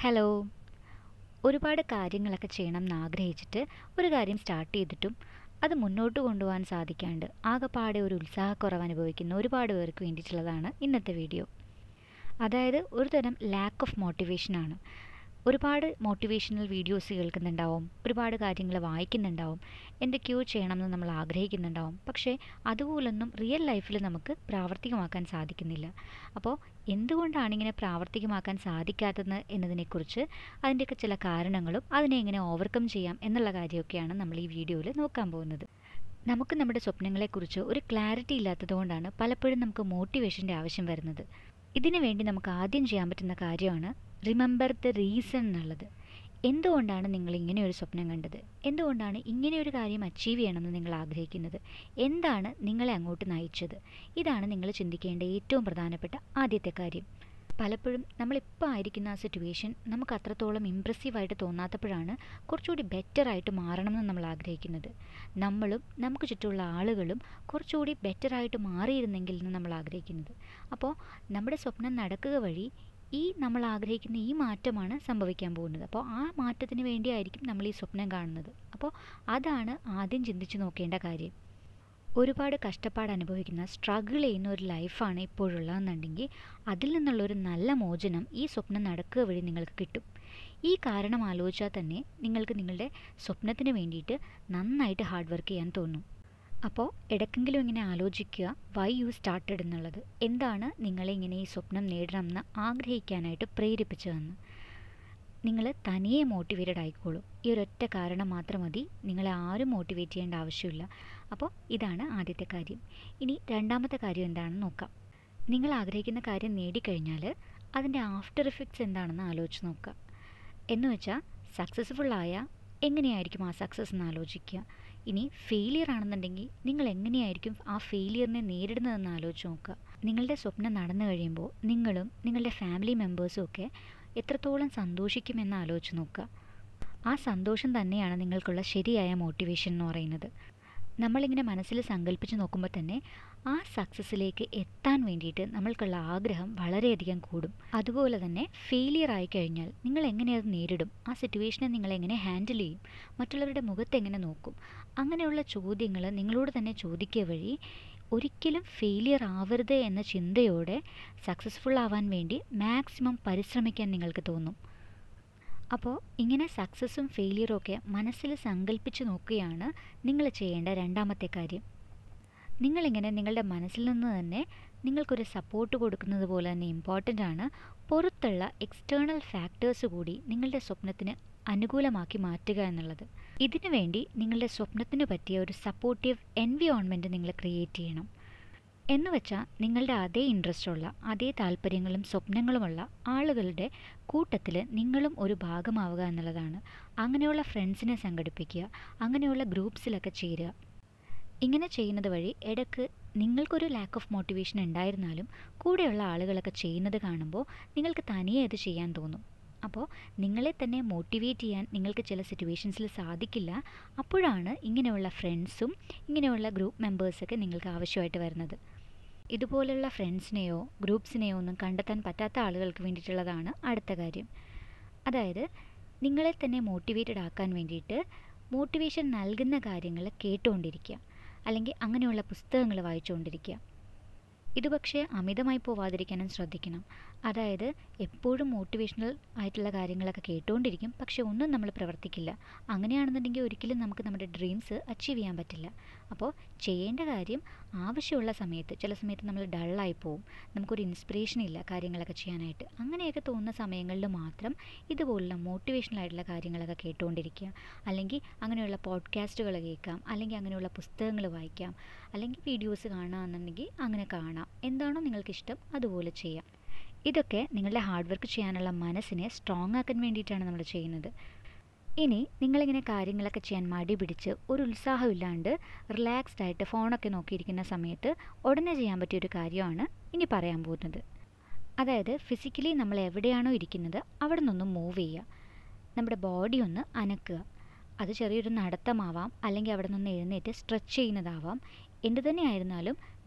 hello ഒരുപാട് കാര്യങ്ങളൊക്കെ ചെയ്യണം എന്ന് ആഗ്രഹിച്ചിട്ട് ഒരു കാര്യം സ്റ്റാർട്ട് ചെയ്തിട്ടും അത് മുന്നോട്ട് കൊണ്ടുപോകാൻ സാധിക്കാണ്ട് ആകെപ്പാടെ ഒരു ഉത്സാഹക്കുറവ് അനുഭവിക്കുന്ന ഒരുപാട് പേർക്ക് വേണ്ടിയിട്ടുള്ളതാണ് ഇന്നത്തെ വീഡിയോ അതായത് ഒരു തരം ലാക്ക് ഓഫ് മോട്ടിവേഷനാണ് ഒരുപാട് മോട്ടിവേഷണൽ വീഡിയോസ് കേൾക്കുന്നുണ്ടാവും ഒരുപാട് കാര്യങ്ങൾ വായിക്കുന്നുണ്ടാവും എന്തൊക്കെയോ ചെയ്യണമെന്ന് നമ്മൾ ആഗ്രഹിക്കുന്നുണ്ടാവും പക്ഷേ അതുപോലൊന്നും റിയൽ ലൈഫിൽ നമുക്ക് പ്രാവർത്തികമാക്കാൻ സാധിക്കുന്നില്ല അപ്പോൾ എന്തുകൊണ്ടാണ് ഇങ്ങനെ പ്രാവർത്തികമാക്കാൻ സാധിക്കാത്തത് എന്നതിനെക്കുറിച്ച് അതിൻ്റെയൊക്കെ ചില കാരണങ്ങളും അതിനെ എങ്ങനെ ഓവർകം ചെയ്യാം എന്നുള്ള കാര്യമൊക്കെയാണ് നമ്മൾ ഈ വീഡിയോയിൽ നോക്കാൻ പോകുന്നത് നമുക്ക് നമ്മുടെ സ്വപ്നങ്ങളെക്കുറിച്ച് ഒരു ക്ലാരിറ്റി ഇല്ലാത്തതുകൊണ്ടാണ് പലപ്പോഴും നമുക്ക് മോട്ടിവേഷൻ്റെ ആവശ്യം വരുന്നത് ഇതിനു വേണ്ടി നമുക്ക് ആദ്യം ചെയ്യാൻ പറ്റുന്ന കാര്യമാണ് റിമെമ്പർ ദ റീസൺ എന്നുള്ളത് എന്തുകൊണ്ടാണ് നിങ്ങൾ ഇങ്ങനെ ഒരു സ്വപ്നം കണ്ടത് എന്തുകൊണ്ടാണ് ഇങ്ങനെ ഒരു കാര്യം അച്ചീവ് ചെയ്യണമെന്ന് നിങ്ങൾ ആഗ്രഹിക്കുന്നത് എന്താണ് നിങ്ങളെ അങ്ങോട്ട് നയിച്ചത് ഇതാണ് നിങ്ങൾ ചിന്തിക്കേണ്ട ഏറ്റവും പ്രധാനപ്പെട്ട ആദ്യത്തെ കാര്യം പലപ്പോഴും നമ്മളിപ്പോൾ ആയിരിക്കുന്ന ആ സിറ്റുവേഷൻ നമുക്ക് അത്രത്തോളം ഇമ്പ്രസീവായിട്ട് തോന്നാത്തപ്പോഴാണ് കുറച്ചുകൂടി ബെറ്ററായിട്ട് മാറണമെന്ന് നമ്മൾ ആഗ്രഹിക്കുന്നത് നമ്മളും നമുക്ക് ചുറ്റുമുള്ള ആളുകളും കുറച്ചുകൂടി ബെറ്ററായിട്ട് മാറിയിരുന്നെങ്കിൽ എന്ന് നമ്മൾ ആഗ്രഹിക്കുന്നത് അപ്പോൾ നമ്മുടെ സ്വപ്നം നടക്കുക വഴി ഈ നമ്മൾ ആഗ്രഹിക്കുന്ന ഈ മാറ്റമാണ് സംഭവിക്കാൻ പോകുന്നത് അപ്പോൾ ആ മാറ്റത്തിന് വേണ്ടിയായിരിക്കും നമ്മൾ ഈ സ്വപ്നം കാണുന്നത് അപ്പോൾ അതാണ് ആദ്യം ചിന്തിച്ച് നോക്കേണ്ട കാര്യം ഒരുപാട് കഷ്ടപ്പാട് അനുഭവിക്കുന്ന സ്ട്രഗിൾ ചെയ്യുന്ന ഒരു ലൈഫാണ് ഇപ്പോഴുള്ളതെന്നുണ്ടെങ്കിൽ അതിൽ നിന്നുള്ള ഒരു നല്ല മോചനം ഈ സ്വപ്നം നടക്കുക വഴി നിങ്ങൾക്ക് കിട്ടും ഈ കാരണം ആലോചിച്ചാൽ തന്നെ നിങ്ങൾക്ക് നിങ്ങളുടെ സ്വപ്നത്തിന് വേണ്ടിയിട്ട് നന്നായിട്ട് ഹാർഡ് വർക്ക് ചെയ്യാൻ തോന്നും അപ്പോൾ ഇടയ്ക്കെങ്കിലും ഇങ്ങനെ ആലോചിക്കുക വൈ യു സ്റ്റാർട്ടഡ് എന്നുള്ളത് എന്താണ് നിങ്ങളെ ഇങ്ങനെ ഈ സ്വപ്നം നേടണമെന്ന് ആഗ്രഹിക്കാനായിട്ട് പ്രേരിപ്പിച്ചതെന്ന് നിങ്ങൾ തനിയെ മോട്ടിവേറ്റഡ് ആയിക്കോളും ഈ ഒരൊറ്റ കാരണം മാത്രം മതി നിങ്ങളെ ആരും മോട്ടിവേറ്റ് ചെയ്യേണ്ട ആവശ്യമില്ല അപ്പോൾ ഇതാണ് ആദ്യത്തെ കാര്യം ഇനി രണ്ടാമത്തെ കാര്യം എന്താണെന്ന് നോക്കാം നിങ്ങൾ ആഗ്രഹിക്കുന്ന കാര്യം നേടിക്കഴിഞ്ഞാൽ അതിൻ്റെ ആഫ്റ്റർ ഇഫക്ട്സ് എന്താണെന്ന് ആലോചിച്ച് നോക്കുക എന്ന് വെച്ചാൽ സക്സസ്ഫുള്ളായ എങ്ങനെയായിരിക്കും ആ സക്സസ് എന്ന് ആലോചിക്കുക ഇനി ഫെയിലിയർ ആണെന്നുണ്ടെങ്കിൽ നിങ്ങൾ എങ്ങനെയായിരിക്കും ആ ഫെയിലിയറിനെ നേരിടുന്നതെന്ന് ആലോചിച്ച് നോക്കുക നിങ്ങളുടെ സ്വപ്നം നടന്നു കഴിയുമ്പോൾ നിങ്ങളും നിങ്ങളുടെ ഫാമിലി മെമ്പേഴ്സും ഒക്കെ എത്രത്തോളം സന്തോഷിക്കുമെന്ന് ആലോചിച്ച് നോക്കുക ആ സന്തോഷം തന്നെയാണ് നിങ്ങൾക്കുള്ള ശരിയായ മോട്ടിവേഷൻ എന്ന് പറയുന്നത് നമ്മളിങ്ങനെ മനസ്സിൽ സങ്കല്പിച്ച് നോക്കുമ്പോൾ തന്നെ ആ സക്സസ്സിലേക്ക് എത്താൻ വേണ്ടിയിട്ട് നമ്മൾക്കുള്ള ആഗ്രഹം വളരെയധികം കൂടും അതുപോലെ തന്നെ ഫെയിലിയർ ആയി കഴിഞ്ഞാൽ നിങ്ങൾ എങ്ങനെ അത് നേരിടും ആ സിറ്റുവേഷനെ നിങ്ങൾ എങ്ങനെ ഹാൻഡിൽ ചെയ്യും മറ്റുള്ളവരുടെ മുഖത്ത് എങ്ങനെ നോക്കും അങ്ങനെയുള്ള ചോദ്യങ്ങൾ നിങ്ങളോട് തന്നെ ചോദിക്കുക വഴി ഒരിക്കലും ഫെയിലിയർ ആവരുത് എന്ന ചിന്തയോടെ സക്സസ്ഫുൾ ആവാൻ വേണ്ടി മാക്സിമം പരിശ്രമിക്കാൻ നിങ്ങൾക്ക് തോന്നും അപ്പോൾ ഇങ്ങനെ സക്സസ്സും ഫെയിലിയറും ഒക്കെ മനസ്സിൽ സങ്കല്പിച്ച് നോക്കുകയാണ് നിങ്ങൾ ചെയ്യേണ്ട രണ്ടാമത്തെ കാര്യം നിങ്ങളിങ്ങനെ നിങ്ങളുടെ മനസ്സിൽ നിന്ന് തന്നെ നിങ്ങൾക്കൊരു സപ്പോർട്ട് കൊടുക്കുന്നത് പോലെ തന്നെ ഇമ്പോർട്ടൻ്റ് ആണ് പുറത്തുള്ള എക്സ്റ്റേണൽ ഫാക്ടേഴ്സ് കൂടി നിങ്ങളുടെ സ്വപ്നത്തിന് അനുകൂലമാക്കി മാറ്റുക എന്നുള്ളത് ഇതിനു വേണ്ടി നിങ്ങളുടെ സ്വപ്നത്തിന് പറ്റിയ ഒരു സപ്പോർട്ടീവ് എൻവിയോൺമെൻറ്റ് നിങ്ങൾ ക്രിയേറ്റ് ചെയ്യണം എന്ന് വെച്ചാൽ നിങ്ങളുടെ അതേ ഇൻട്രസ്റ്റ് ഉള്ള അതേ താല്പര്യങ്ങളും സ്വപ്നങ്ങളുമുള്ള ആളുകളുടെ കൂട്ടത്തിൽ നിങ്ങളും ഒരു ഭാഗമാവുക എന്നുള്ളതാണ് അങ്ങനെയുള്ള ഫ്രണ്ട്സിനെ സംഘടിപ്പിക്കുക അങ്ങനെയുള്ള ഗ്രൂപ്പ്സിലൊക്കെ ചേരുക ഇങ്ങനെ ചെയ്യുന്നത് വഴി ഇടയ്ക്ക് നിങ്ങൾക്കൊരു ലാക്ക് ഓഫ് മോട്ടിവേഷൻ ഉണ്ടായിരുന്നാലും കൂടെയുള്ള ആളുകളൊക്കെ ചെയ്യുന്നത് കാണുമ്പോൾ നിങ്ങൾക്ക് തനിയെ അത് ചെയ്യാൻ തോന്നും അപ്പോൾ നിങ്ങളെ തന്നെ മോട്ടിവേറ്റ് ചെയ്യാൻ നിങ്ങൾക്ക് ചില സിറ്റുവേഷൻസിൽ സാധിക്കില്ല അപ്പോഴാണ് ഇങ്ങനെയുള്ള ഫ്രണ്ട്സും ഇങ്ങനെയുള്ള ഗ്രൂപ്പ് മെമ്പേഴ്സൊക്കെ നിങ്ങൾക്ക് ആവശ്യമായിട്ട് വരുന്നത് ഇതുപോലുള്ള ഫ്രണ്ട്സിനെയോ ഗ്രൂപ്പ്സിനെയോ ഒന്നും കണ്ടെത്താൻ പറ്റാത്ത ആളുകൾക്ക് വേണ്ടിയിട്ടുള്ളതാണ് അടുത്ത കാര്യം അതായത് നിങ്ങളെ തന്നെ മോട്ടിവേറ്റഡ് ആക്കാൻ വേണ്ടിയിട്ട് മോട്ടിവേഷൻ നൽകുന്ന കാര്യങ്ങൾ കേട്ടുകൊണ്ടിരിക്കുക അല്ലെങ്കിൽ അങ്ങനെയുള്ള പുസ്തകങ്ങൾ വായിച്ചുകൊണ്ടിരിക്കുക ഇത് പക്ഷേ അമിതമായി പോവാതിരിക്കാനും ശ്രദ്ധിക്കണം അതായത് എപ്പോഴും മോട്ടിവേഷണൽ ആയിട്ടുള്ള കാര്യങ്ങളൊക്കെ കേട്ടുകൊണ്ടിരിക്കും പക്ഷേ ഒന്നും നമ്മൾ പ്രവർത്തിക്കില്ല അങ്ങനെയാണെന്നുണ്ടെങ്കിൽ ഒരിക്കലും നമുക്ക് നമ്മുടെ ഡ്രീംസ് അച്ചീവ് ചെയ്യാൻ പറ്റില്ല അപ്പോൾ ചെയ്യേണ്ട കാര്യം ആവശ്യമുള്ള സമയത്ത് ചില സമയത്ത് നമ്മൾ ഡള്ളായി പോവും നമുക്കൊരു ഇൻസ്പിറേഷൻ ഇല്ല കാര്യങ്ങളൊക്കെ ചെയ്യാനായിട്ട് അങ്ങനെയൊക്കെ തോന്നുന്ന സമയങ്ങളിൽ മാത്രം ഇതുപോലുള്ള മോട്ടിവേഷണൽ ആയിട്ടുള്ള കാര്യങ്ങളൊക്കെ കേട്ടുകൊണ്ടിരിക്കുക അല്ലെങ്കിൽ അങ്ങനെയുള്ള പോഡ്കാസ്റ്റുകൾ കേൾക്കാം അല്ലെങ്കിൽ അങ്ങനെയുള്ള പുസ്തകങ്ങൾ വായിക്കാം അല്ലെങ്കിൽ വീഡിയോസ് കാണാമെന്നുണ്ടെങ്കിൽ അങ്ങനെ കാണാം എന്താണോ നിങ്ങൾക്കിഷ്ടം അതുപോലെ ചെയ്യാം ഇതൊക്കെ നിങ്ങളുടെ ഹാർഡ് വർക്ക് ചെയ്യാനുള്ള മനസ്സിനെ സ്ട്രോങ് ആക്കാൻ വേണ്ടിയിട്ടാണ് നമ്മൾ ചെയ്യുന്നത് ഇനി നിങ്ങളിങ്ങനെ കാര്യങ്ങളൊക്കെ ചെയ്യാൻ മടി പിടിച്ച് ഒരു ഉത്സാഹമില്ലാണ്ട് റിലാക്സ്ഡ് ആയിട്ട് ഫോണൊക്കെ നോക്കിയിരിക്കുന്ന സമയത്ത് ഉടനെ ചെയ്യാൻ പറ്റിയൊരു കാര്യമാണ് ഇനി പറയാൻ പോകുന്നത് അതായത് ഫിസിക്കലി നമ്മൾ എവിടെയാണോ ഇരിക്കുന്നത് അവിടെ നിന്നൊന്ന് മൂവ് ചെയ്യുക നമ്മുടെ ബോഡി ഒന്ന് അനക്കുക അത് ചെറിയൊരു നടത്തമാവാം അല്ലെങ്കിൽ അവിടെ നിന്ന് എഴുന്നേറ്റ് സ്ട്രെച്ച് ചെയ്യുന്നതാവാം എന്ത് തന്നെ ആയിരുന്നാലും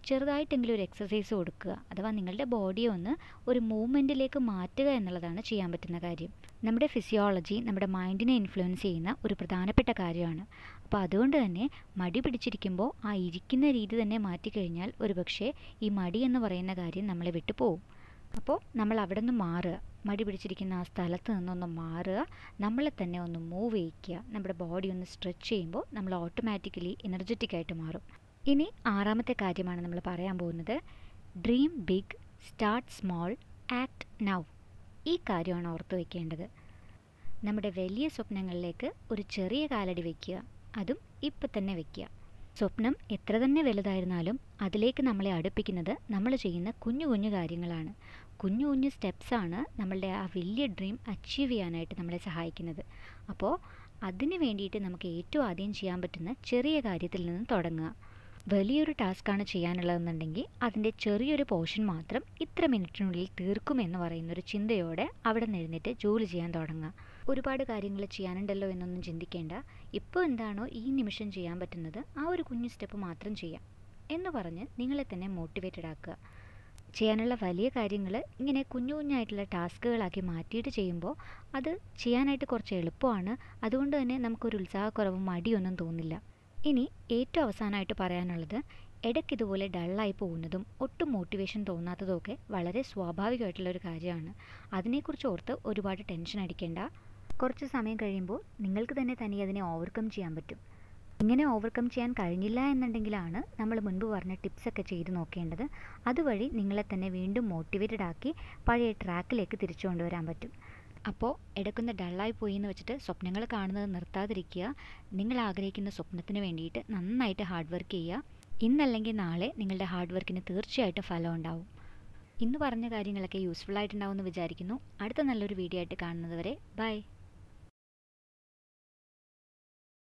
ചെറുതായിട്ടെങ്കിലും ഒരു എക്സസൈസ് കൊടുക്കുക അഥവാ നിങ്ങളുടെ ബോഡിയെ ഒന്ന് ഒരു മൂവ്മെൻറ്റിലേക്ക് മാറ്റുക എന്നുള്ളതാണ് ചെയ്യാൻ പറ്റുന്ന കാര്യം നമ്മുടെ ഫിസിയോളജി നമ്മുടെ മൈൻഡിനെ ഇൻഫ്ലുവൻസ് ചെയ്യുന്ന ഒരു പ്രധാനപ്പെട്ട കാര്യമാണ് അപ്പോൾ അതുകൊണ്ട് തന്നെ മടി പിടിച്ചിരിക്കുമ്പോൾ ആ ഇരിക്കുന്ന രീതി തന്നെ മാറ്റിക്കഴിഞ്ഞാൽ ഒരുപക്ഷെ ഈ മടി എന്ന് പറയുന്ന കാര്യം നമ്മളെ വിട്ടു പോകും അപ്പോൾ നമ്മൾ അവിടെ നിന്ന് മാറുക മടി പിടിച്ചിരിക്കുന്ന ആ സ്ഥലത്ത് നിന്നൊന്ന് മാറുക നമ്മളെ തന്നെ ഒന്ന് മൂവ് ചെയ്യിക്കുക നമ്മുടെ ബോഡി ഒന്ന് സ്ട്രെച്ച് ചെയ്യുമ്പോൾ നമ്മൾ ഓട്ടോമാറ്റിക്കലി എനർജറ്റിക് ആയിട്ട് മാറും ഇനി ആറാമത്തെ കാര്യമാണ് നമ്മൾ പറയാൻ പോകുന്നത് dream big start small act now ഈ കാര്യമാണ് ഓർത്ത് വയ്ക്കേണ്ടത് നമ്മുടെ വലിയ സ്വപ്നങ്ങളിലേക്ക് ഒരു ചെറിയ കാലടി വയ്ക്കുക അതും ഇപ്പം തന്നെ വയ്ക്കുക സ്വപ്നം എത്ര തന്നെ വലുതായിരുന്നാലും അതിലേക്ക് നമ്മളെ അടുപ്പിക്കുന്നത് നമ്മൾ ചെയ്യുന്ന കുഞ്ഞു കുഞ്ഞു കാര്യങ്ങളാണ് കുഞ്ഞു കുഞ്ഞു സ്റ്റെപ്സാണ് നമ്മളുടെ ആ വലിയ ഡ്രീം അച്ചീവ് ചെയ്യാനായിട്ട് നമ്മളെ സഹായിക്കുന്നത് അപ്പോൾ അതിന് വേണ്ടിയിട്ട് നമുക്ക് ഏറ്റവും ആദ്യം ചെയ്യാൻ പറ്റുന്ന ചെറിയ കാര്യത്തിൽ നിന്ന് തുടങ്ങുക വലിയൊരു ടാസ്ക്കാണ് ചെയ്യാനുള്ളതെന്നുണ്ടെങ്കിൽ അതിൻ്റെ ചെറിയൊരു പോർഷൻ മാത്രം ഇത്ര മിനിറ്റിനുള്ളിൽ തീർക്കുമെന്ന് പറയുന്ന ഒരു ചിന്തയോടെ അവിടെ നിന്ന് എഴുന്നേറ്റ് ജോലി ചെയ്യാൻ തുടങ്ങുക ഒരുപാട് കാര്യങ്ങൾ ചെയ്യാനുണ്ടല്ലോ എന്നൊന്നും ചിന്തിക്കേണ്ട ഇപ്പോൾ എന്താണോ ഈ നിമിഷം ചെയ്യാൻ പറ്റുന്നത് ആ ഒരു കുഞ്ഞു സ്റ്റെപ്പ് മാത്രം ചെയ്യാം എന്ന് പറഞ്ഞ് നിങ്ങളെ തന്നെ മോട്ടിവേറ്റഡ് ആക്കുക ചെയ്യാനുള്ള വലിയ കാര്യങ്ങൾ ഇങ്ങനെ കുഞ്ഞു കുഞ്ഞായിട്ടുള്ള ടാസ്കുകളാക്കി മാറ്റിയിട്ട് ചെയ്യുമ്പോൾ അത് ചെയ്യാനായിട്ട് കുറച്ച് എളുപ്പമാണ് അതുകൊണ്ട് തന്നെ നമുക്കൊരു ഉത്സാഹക്കുറവും മടിയൊന്നും തോന്നില്ല ഇനി ഏറ്റവും അവസാനമായിട്ട് പറയാനുള്ളത് ഇടയ്ക്ക് ഇതുപോലെ ഡള്ളായി പോകുന്നതും ഒട്ടും മോട്ടിവേഷൻ തോന്നാത്തതും ഒക്കെ വളരെ സ്വാഭാവികമായിട്ടുള്ള ഒരു കാര്യമാണ് അതിനെക്കുറിച്ച് ഓർത്ത് ഒരുപാട് ടെൻഷൻ അടിക്കേണ്ട കുറച്ച് സമയം കഴിയുമ്പോൾ നിങ്ങൾക്ക് തന്നെ തനിയെ അതിനെ ഓവർകം ചെയ്യാൻ പറ്റും ഇങ്ങനെ ഓവർകം ചെയ്യാൻ കഴിഞ്ഞില്ല എന്നുണ്ടെങ്കിലാണ് നമ്മൾ മുൻപ് പറഞ്ഞ ടിപ്സൊക്കെ ചെയ്ത് നോക്കേണ്ടത് അതുവഴി നിങ്ങളെ തന്നെ വീണ്ടും മോട്ടിവേറ്റഡ് ആക്കി പഴയ ട്രാക്കിലേക്ക് തിരിച്ചു കൊണ്ടുവരാൻ പറ്റും അപ്പോൾ ഇടയ്ക്കൊന്ന് ഡള്ളായി പോയി എന്ന് വെച്ചിട്ട് സ്വപ്നങ്ങൾ കാണുന്നത് നിർത്താതിരിക്കുക നിങ്ങൾ ആഗ്രഹിക്കുന്ന സ്വപ്നത്തിന് വേണ്ടിയിട്ട് നന്നായിട്ട് ഹാർഡ് വർക്ക് ചെയ്യുക ഇന്നല്ലെങ്കിൽ നാളെ നിങ്ങളുടെ ഹാർഡ് വർക്കിന് തീർച്ചയായിട്ടും ഫലം ഉണ്ടാവും ഇന്ന് പറഞ്ഞ കാര്യങ്ങളൊക്കെ യൂസ്ഫുൾ ആയിട്ടുണ്ടാവും എന്ന് വിചാരിക്കുന്നു അടുത്ത നല്ലൊരു വീഡിയോ ആയിട്ട് കാണുന്നത് വരെ ബൈ